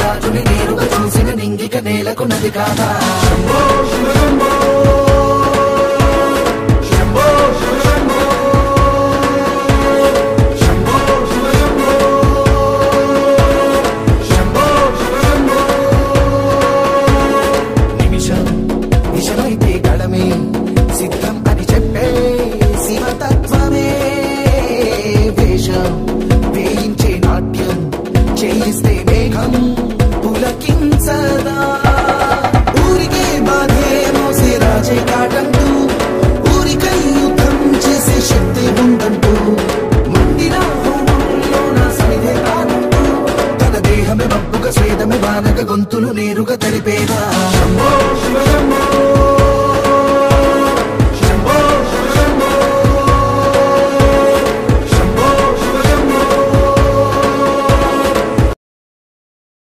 రాజుని నేరుగా చూసిన నింగిక నేలకు నది కాదా నిమిషం నిజమైతే గడమే సిద్ధం అని చెప్పే శివతత్వమే వేషం వేయించే నాట్యం చేయిస్తే మేఘం పులకించదా ఊరికే బాధే మోసే రాజే కాటంటూ ఊరికై యుద్ధం చేసే శక్తి ఉందంటూ మండిన హోమంలో నా సమిధే కాదంటూ తన దేహమే మబ్బుగా స్వేదమే వానక గొంతులు నేరుగా తడిపేవా